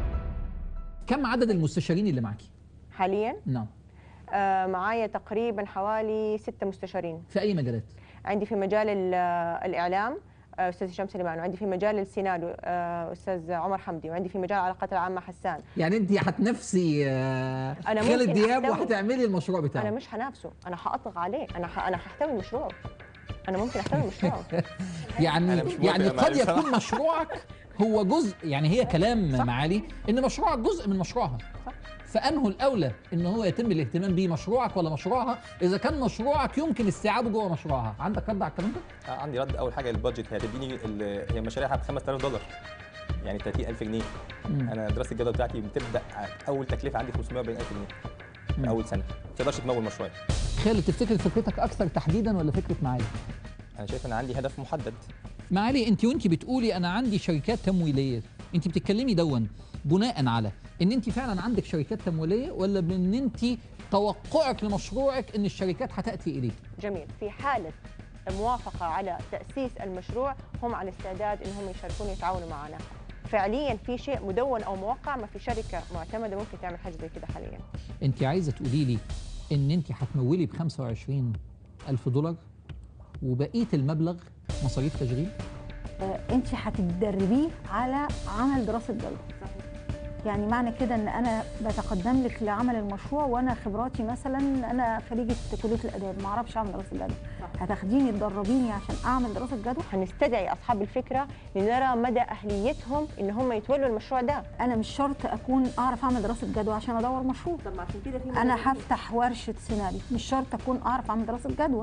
[SPEAKER 1] كم عدد المستشارين اللي معاكي
[SPEAKER 4] حاليا
[SPEAKER 1] نعم
[SPEAKER 4] آه معايا تقريبا حوالي ستة مستشارين
[SPEAKER 1] في اي مجالات
[SPEAKER 4] عندي في مجال ال- آه، الاعلام آه، استاذ هشام سليمان وعندي في مجال السيناريو آه، استاذ عمر حمدي وعندي في مجال العلاقات العامه حسان
[SPEAKER 1] يعني انت هتنافسي آه،
[SPEAKER 4] أنا
[SPEAKER 1] خالد
[SPEAKER 4] ممكن
[SPEAKER 1] دياب
[SPEAKER 4] أحتوي.
[SPEAKER 1] وهتعملي المشروع بتاعه
[SPEAKER 4] انا مش حنافسه انا حاطغى عليه انا ح... انا ححتوي مشروعه انا ممكن احتوي مشروعه
[SPEAKER 1] يعني
[SPEAKER 2] أنا مش موافق
[SPEAKER 1] يعني
[SPEAKER 2] يا
[SPEAKER 1] قد
[SPEAKER 2] معالي
[SPEAKER 1] يكون
[SPEAKER 2] بصراحة.
[SPEAKER 1] مشروعك هو جزء يعني هي كلام
[SPEAKER 4] صح.
[SPEAKER 1] معالي ان مشروعك جزء من مشروعها
[SPEAKER 4] صح.
[SPEAKER 1] فانه الاولى ان هو يتم الاهتمام بيه مشروعك ولا مشروعها اذا كان مشروعك يمكن استيعابه جوه مشروعها عندك رد على الكلام ده
[SPEAKER 2] آه، عندي رد اول حاجه البادجت هي هتديني ال- هي مشاريعها ب 5000 دولار يعني 30000 جنيه
[SPEAKER 1] مم.
[SPEAKER 2] انا دراسه الجدوى بتاعتي بتبدا اول تكلفه عندي 540000 جنيه
[SPEAKER 1] مم.
[SPEAKER 2] في اول سنه ما تقدرش تمول مشروع
[SPEAKER 1] خالد تفتكر فكرتك اكثر تحديدا ولا فكره معالي
[SPEAKER 2] انا شايف ان عندي هدف محدد
[SPEAKER 1] معالي انت وانت بتقولي انا عندي شركات تمويليه انت بتتكلمي دون بناء على ان انت فعلا عندك شركات تمويليه ولا بان انت توقعك لمشروعك ان الشركات هتاتي اليك
[SPEAKER 4] جميل في حاله موافقه على تاسيس المشروع هم على استعداد انهم يشاركون يتعاونوا معنا فعليا في شيء مدون او موقع ما في شركه معتمده ممكن تعمل حاجه زي كده حاليا
[SPEAKER 1] انت عايزه تقولي لي ان انت هتمولي ب 25 الف دولار وبقيه المبلغ مصاريف تشغيل
[SPEAKER 12] انت هتتدربيه على عمل دراسه جدوى يعني معنى كده ان انا بتقدم لك لعمل المشروع وانا خبراتي مثلا انا خريجه كليه الاداب ما اعرفش اعمل دراسه جدوى هتاخديني تدربيني عشان اعمل دراسه جدوى
[SPEAKER 4] هنستدعي اصحاب الفكره لنرى مدى اهليتهم ان هم يتولوا المشروع ده
[SPEAKER 12] انا مش شرط اكون اعرف اعمل دراسه جدوى عشان ادور مشروع
[SPEAKER 4] طب ما عشان كده في
[SPEAKER 12] انا هفتح ورشه سيناريو مش شرط اكون اعرف اعمل دراسه جدوى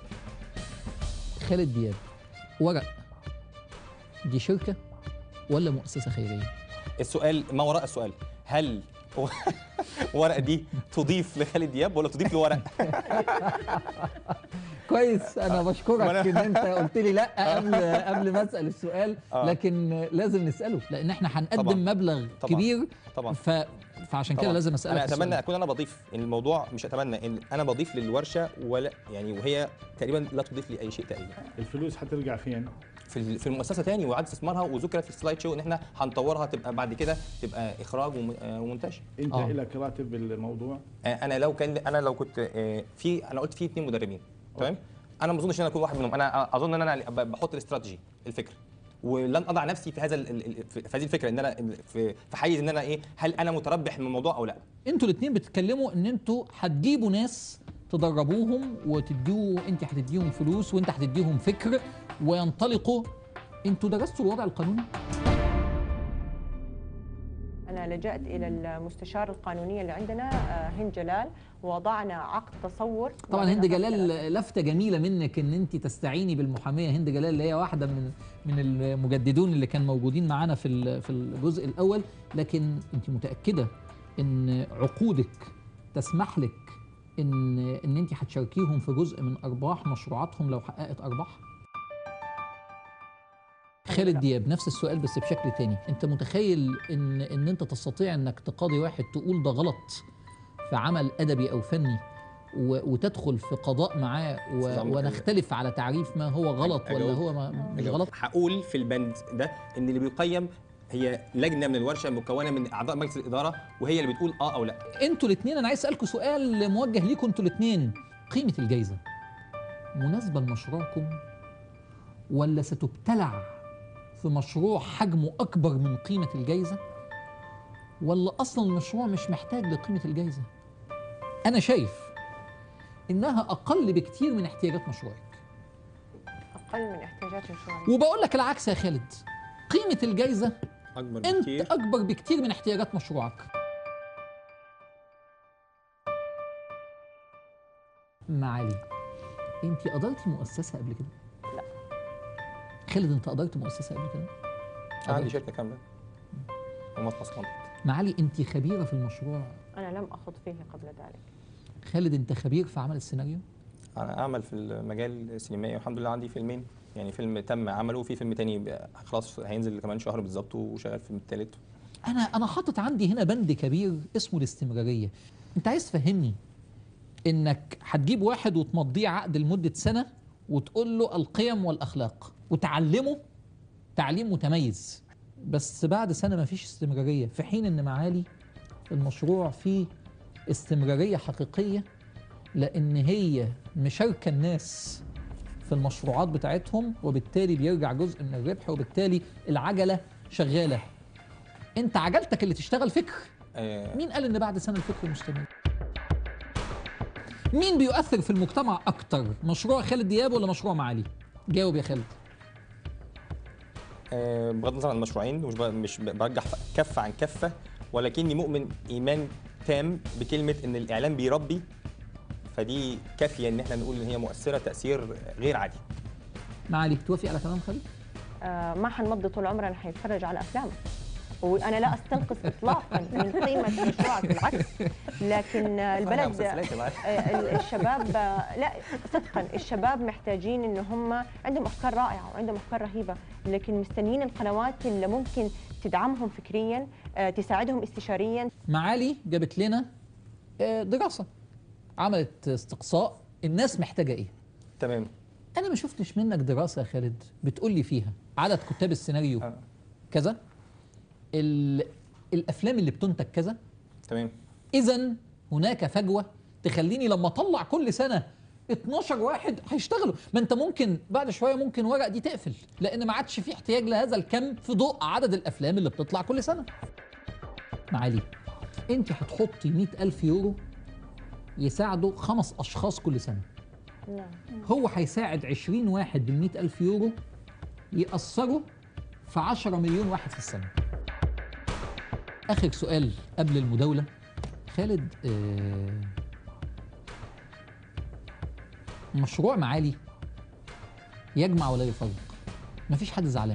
[SPEAKER 1] خالد دياب ورق دي شركه ولا مؤسسه خيريه
[SPEAKER 2] السؤال ما وراء السؤال هل ورقه دي تضيف لخالد دياب ولا تضيف لورق
[SPEAKER 1] كويس انا بشكرك
[SPEAKER 2] ما أنا-
[SPEAKER 1] ان انت قلت لي لا قبل قبل ما اسال السؤال
[SPEAKER 2] آه.
[SPEAKER 1] لكن لازم نساله لان احنا هنقدم
[SPEAKER 2] طبعاً.
[SPEAKER 1] مبلغ
[SPEAKER 2] طبعاً.
[SPEAKER 1] كبير
[SPEAKER 2] طبعا
[SPEAKER 1] ف فعشان كده
[SPEAKER 2] طبعاً.
[SPEAKER 1] لازم اسالك
[SPEAKER 2] انا اتمنى
[SPEAKER 1] السؤال.
[SPEAKER 2] اكون انا بضيف إن الموضوع مش اتمنى ان انا بضيف للورشه ولا يعني وهي تقريبا لا تضيف لي اي شيء تقريبا
[SPEAKER 8] الفلوس هترجع فين؟
[SPEAKER 2] في ال- في المؤسسه تاني واعاده استثمارها وذكرت في السلايد شو ان احنا هنطورها تبقى بعد كده تبقى اخراج وم- آه، ومونتاج
[SPEAKER 8] انت
[SPEAKER 2] آه.
[SPEAKER 8] لك راتب بالموضوع
[SPEAKER 2] آه، انا لو كان انا لو كنت آه، في انا قلت في اثنين مدربين تمام انا ما اظنش ان انا اكون واحد منهم انا اظن ان انا ب- بحط الاستراتيجي الفكره ولن اضع نفسي في هذا ال- ال- ال- في هذه الفكره ان انا في في حيز ان انا ايه هل انا متربح من الموضوع او لا
[SPEAKER 1] انتوا الاثنين بتتكلموا ان انتوا هتجيبوا ناس تدربوهم وتديوا انت هتديهم فلوس وانت هتديهم فكر وينطلقوا انتوا درستوا الوضع القانوني
[SPEAKER 4] أنا لجأت إلى المستشار القانونية اللي عندنا آه، هند جلال ووضعنا عقد تصور
[SPEAKER 1] طبعا هند جلال لفته جميله منك ان انت تستعيني بالمحاميه هند جلال اللي هي واحده من من المجددون اللي كانوا موجودين معانا في ال- في الجزء الاول لكن انت متاكده ان عقودك تسمح لك ان ان انت هتشاركيهم في جزء من ارباح مشروعاتهم لو حققت ارباح خالد دياب نفس السؤال بس بشكل تاني انت متخيل ان ان انت تستطيع انك تقاضي واحد تقول ده غلط في عمل ادبي او فني و- وتدخل في قضاء معاه
[SPEAKER 2] أستاذ
[SPEAKER 1] و-
[SPEAKER 2] عمرو،
[SPEAKER 1] ونختلف على تعريف ما هو غلط ولا
[SPEAKER 2] أجاوب؟
[SPEAKER 1] هو ما مش
[SPEAKER 2] أجاوب.
[SPEAKER 1] غلط
[SPEAKER 2] هقول في البند ده ان اللي بيقيم هي لجنه من الورشه مكونه من اعضاء مجلس الاداره وهي اللي بتقول اه او لا
[SPEAKER 1] انتوا الاثنين انا عايز اسالكم سؤال موجه ليكم انتوا الاثنين قيمه الجائزه مناسبه لمشروعكم ولا ستبتلع في مشروع حجمه اكبر من قيمه الجائزه ولا اصلا المشروع مش محتاج لقيمه الجائزه انا شايف انها اقل بكتير من احتياجات مشروعك
[SPEAKER 4] أقل من احتياجات المشروع
[SPEAKER 1] وبقول لك العكس يا خالد قيمه الجائزه
[SPEAKER 2] اكبر
[SPEAKER 1] انت
[SPEAKER 2] بكتير
[SPEAKER 1] اكبر بكتير من احتياجات مشروعك معالي انت ادرتي مؤسسه قبل كده
[SPEAKER 4] لا.
[SPEAKER 1] خالد انت ادرت مؤسسه قبل كده
[SPEAKER 2] عندي شركه كامله ومصنع صناعه
[SPEAKER 1] معالي انت خبيره في المشروع
[SPEAKER 4] أنا لم أخض فيه قبل ذلك
[SPEAKER 1] خالد انت خبير في عمل السيناريو
[SPEAKER 2] انا اعمل في المجال السينمائي والحمد لله عندي فيلمين يعني فيلم تم عمله وفي فيلم تاني بقى خلاص هينزل كمان شهر بالظبط وشغال في الفيلم التالت
[SPEAKER 1] انا انا حاطط عندي هنا بند كبير اسمه الاستمراريه انت عايز تفهمني انك هتجيب واحد وتمضيه عقد لمده سنه وتقول له القيم والاخلاق وتعلمه تعليم متميز بس بعد سنه ما فيش استمراريه في حين ان معالي المشروع فيه استمراريه حقيقيه لان هي مشاركه الناس في المشروعات بتاعتهم وبالتالي بيرجع جزء من الربح وبالتالي العجله شغاله انت عجلتك اللي تشتغل فكر
[SPEAKER 2] آه،
[SPEAKER 1] مين قال ان بعد سنه الفكر مستمر مين بيؤثر في المجتمع اكتر مشروع خالد دياب ولا مشروع معالي جاوب يا خالد
[SPEAKER 2] آه، بغض النظر عن المشروعين مش ب- مش ب- برجح كفه عن كفه ولكني مؤمن ايمان تام بكلمه ان الاعلام بيربي فدي كافيه ان احنا نقول ان هي مؤثره تاثير غير عادي
[SPEAKER 1] معالي توافق على كلام خالد
[SPEAKER 4] آه، ما حنمضي طول عمرنا حنتفرج على افلام وانا لا استنقص اطلاقا من قيمه مشروعك بالعكس لكن آه، البلد
[SPEAKER 2] مسلسلات يا معلم.
[SPEAKER 4] آه، ال- الشباب آه، لا صدقا الشباب محتاجين ان هم عندهم افكار رائعه وعندهم افكار رهيبه لكن مستنيين القنوات اللي ممكن تدعمهم فكريا آه، تساعدهم استشاريا
[SPEAKER 1] معالي جابت لنا آه، دراسه عملت استقصاء الناس محتاجه ايه
[SPEAKER 2] تمام
[SPEAKER 1] انا ما شفتش منك دراسه يا خالد بتقول لي فيها عدد كتاب السيناريو كذا ال- الافلام اللي بتنتج كذا
[SPEAKER 2] تمام
[SPEAKER 1] اذا هناك فجوه تخليني لما اطلع كل سنه 12 واحد هيشتغلوا ما انت ممكن بعد شويه ممكن ورق دي تقفل لان ما عادش في احتياج لهذا الكم في ضوء عدد الافلام اللي بتطلع كل سنه معالي انت هتحطي 100000 يورو يساعدوا خمس اشخاص كل سنه
[SPEAKER 4] نعم
[SPEAKER 1] هو هيساعد 20 واحد بال 100000 يورو يأثروا في 10 مليون واحد في السنة. آخر سؤال قبل المداولة خالد آه مشروع معالي يجمع ولا يفرق مفيش حد زعلان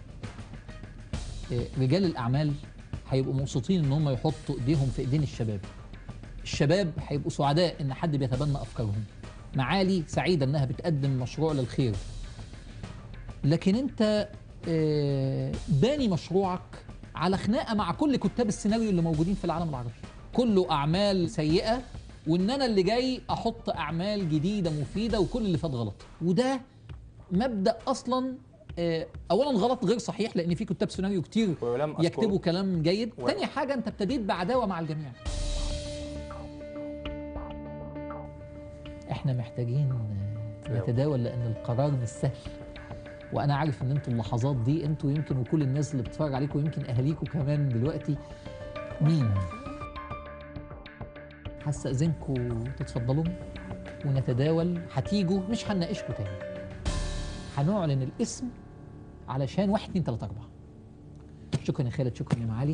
[SPEAKER 1] آه رجال الأعمال هيبقوا مبسوطين إن هم يحطوا إيديهم في إيدين الشباب الشباب هيبقوا سعداء إن حد بيتبنى أفكارهم معالي سعيدة إنها بتقدم مشروع للخير لكن أنت آه، باني مشروعك على خناقه مع كل كتاب السيناريو اللي موجودين في العالم العربي كله اعمال سيئه وان انا اللي جاي احط اعمال جديده مفيده وكل اللي فات غلط وده مبدا اصلا آه، اولا غلط غير صحيح لان في كتاب سيناريو كتير
[SPEAKER 2] ولم أذكره.
[SPEAKER 1] يكتبوا كلام جيد
[SPEAKER 2] و-
[SPEAKER 1] تاني حاجه انت ابتديت بعداوه مع الجميع احنا محتاجين آه، نتداول لان القرار مش سهل وانا عارف ان انتوا اللحظات دي انتوا يمكن وكل الناس اللي بتتفرج عليكم يمكن اهاليكم كمان دلوقتي مين هستأذنكم تتفضلوا ونتداول هتيجوا مش هنناقشكم تاني هنعلن الاسم علشان واحد اتنين تلاته اربعه شكرا يا خالد شكرا يا معالي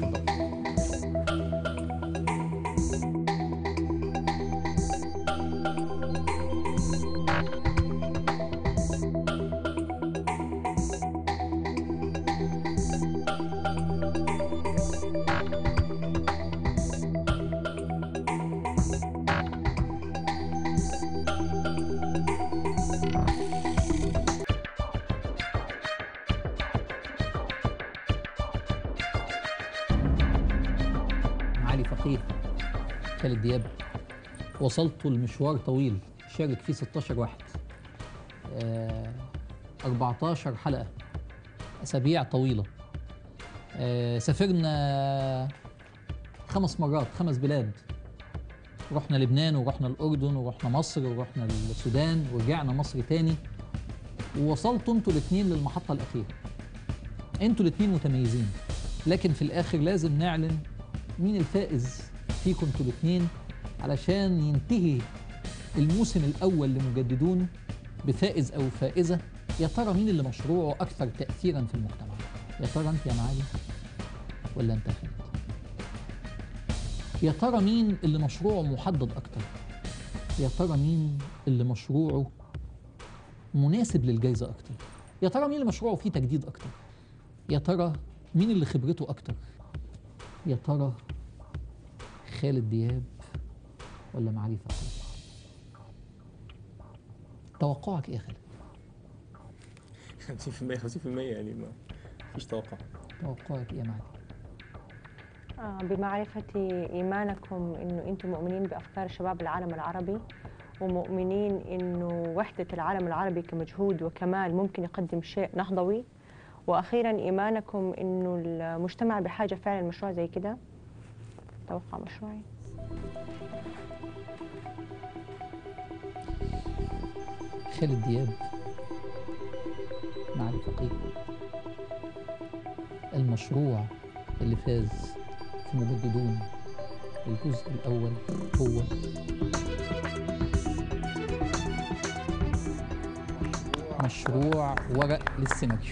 [SPEAKER 1] معالي فقيه خالد دياب وصلتوا لمشوار طويل شارك فيه 16 واحد آه 14 حلقة أسابيع طويلة آه سافرنا خمس مرات خمس بلاد رحنا لبنان ورحنا الأردن ورحنا مصر ورحنا السودان ورجعنا مصر تاني ووصلتوا انتوا الاثنين للمحطة الأخيرة انتوا الاثنين متميزين لكن في الآخر لازم نعلن مين الفائز فيكم انتوا الاثنين علشان ينتهي الموسم الاول لمجددون بفائز او فائزه يا ترى مين اللي مشروعه اكثر تاثيرا في المجتمع يا ترى انت يا معالي ولا انت يا خالد يا ترى مين اللي مشروعه محدد اكتر يا ترى مين اللي مشروعه مناسب للجائزه اكتر يا ترى مين اللي مشروعه فيه تجديد اكتر يا ترى مين اللي خبرته اكتر يا ترى خالد دياب ولا معالي فقيه توقعك ايه يا خالد
[SPEAKER 2] 50% 50% يعني ما فيش توقع
[SPEAKER 1] توقعك ايه يا معالي
[SPEAKER 4] آه، بمعرفة إيمانكم إنه أنتم مؤمنين بأفكار شباب العالم العربي ومؤمنين إنه وحدة العالم العربي كمجهود وكمال ممكن يقدم شيء نهضوي وأخيرا إيمانكم إنه المجتمع بحاجة فعلا لمشروع زي كده توقع مشروعي
[SPEAKER 1] خالد دياب معالي فقيه المشروع اللي فاز في مجددون الجزء الأول هو مشروع ورق للسيناريو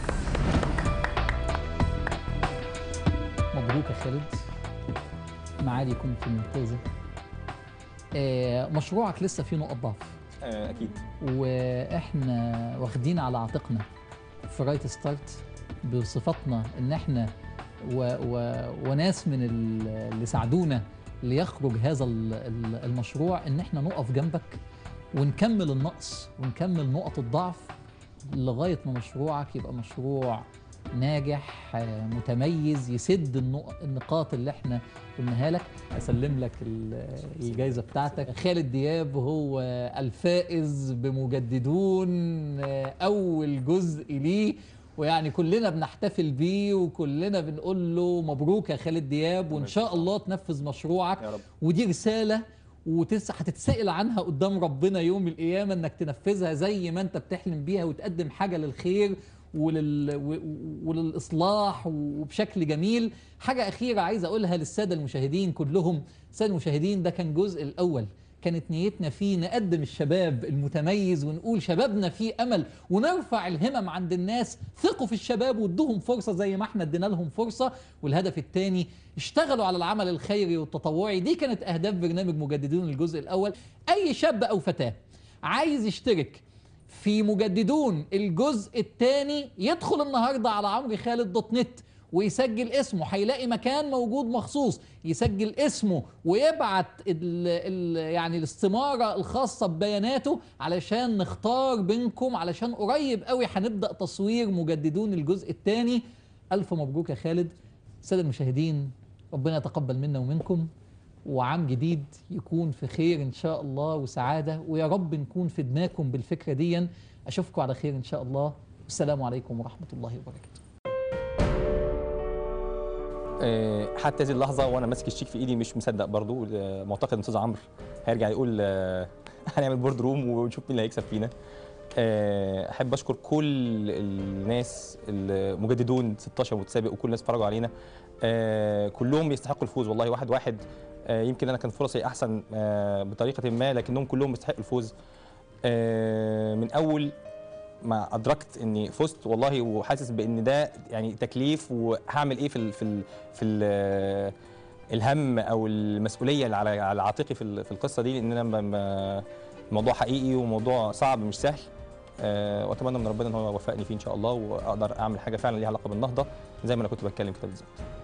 [SPEAKER 1] مبروك يا خالد معالي كنت ممتازة آه مشروعك لسه فيه نقط ضعف
[SPEAKER 2] آه، اكيد
[SPEAKER 1] واحنا واخدين على عاتقنا في رايت ستارت بصفتنا ان احنا و و وناس من ال- اللي ساعدونا ليخرج هذا ال- ال- المشروع ان احنا نقف جنبك ونكمل النقص ونكمل نقط الضعف لغايه ما مشروعك يبقى مشروع ناجح آه، متميز يسد النق- النقاط اللي احنا قلناها لك اسلم لك ال- الجائزه بتاعتك خالد دياب هو الفائز بمجددون آه، اول جزء ليه ويعني كلنا بنحتفل بيه وكلنا بنقول له مبروك يا خالد دياب وان شاء الله تنفذ مشروعك
[SPEAKER 2] يا رب.
[SPEAKER 1] ودي رساله وتس هتتسأل عنها قدام ربنا يوم القيامة انك تنفذها زي ما انت بتحلم بيها وتقدم حاجة للخير ولل... و- وللإصلاح وبشكل جميل حاجة أخيرة عايز أقولها للسادة المشاهدين كلهم السادة المشاهدين ده كان الجزء الأول كانت نيتنا فيه نقدم الشباب المتميز ونقول شبابنا فيه أمل ونرفع الهمم عند الناس ثقوا في الشباب وادوهم فرصة زي ما احنا ادينا لهم فرصة والهدف الثاني اشتغلوا على العمل الخيري والتطوعي دي كانت أهداف برنامج مجددون الجزء الأول أي شاب أو فتاة عايز يشترك في مجددون الجزء الثاني يدخل النهارده على عمرو خالد دوت نت ويسجل اسمه هيلاقي مكان موجود مخصوص يسجل اسمه ويبعت ال ال يعني الاستماره الخاصه ببياناته علشان نختار بينكم علشان قريب قوي هنبدا تصوير مجددون الجزء الثاني الف مبروك يا خالد الساده المشاهدين ربنا يتقبل منا ومنكم وعام جديد يكون في خير ان شاء الله وسعاده ويا رب نكون فدناكم بالفكره دي اشوفكم على خير ان شاء الله والسلام عليكم ورحمه الله وبركاته
[SPEAKER 2] آه، حتى هذه اللحظه وانا ماسك الشيك في ايدي مش مصدق برضو آه، معتقد ان استاذ عمرو هيرجع يقول آه، هنعمل بورد روم ونشوف مين اللي هيكسب فينا آه، احب اشكر كل الناس المجددون 16 متسابق وكل الناس اتفرجوا علينا آه، كلهم يستحقوا الفوز والله واحد واحد آه، يمكن انا كان فرصي احسن آه، بطريقه ما لكنهم كلهم يستحقوا الفوز آه، من اول ما ادركت اني فزت والله وحاسس بان ده يعني تكليف وهعمل ايه في ال في ال في ال الهم او المسؤوليه اللي على على عاتقي في ال- في القصه دي لان انا م- م- الموضوع حقيقي وموضوع صعب مش سهل أه واتمنى من ربنا ان هو يوفقني فيه ان شاء الله واقدر اعمل حاجه فعلا ليها علاقه بالنهضه زي ما انا كنت بتكلم كده بالظبط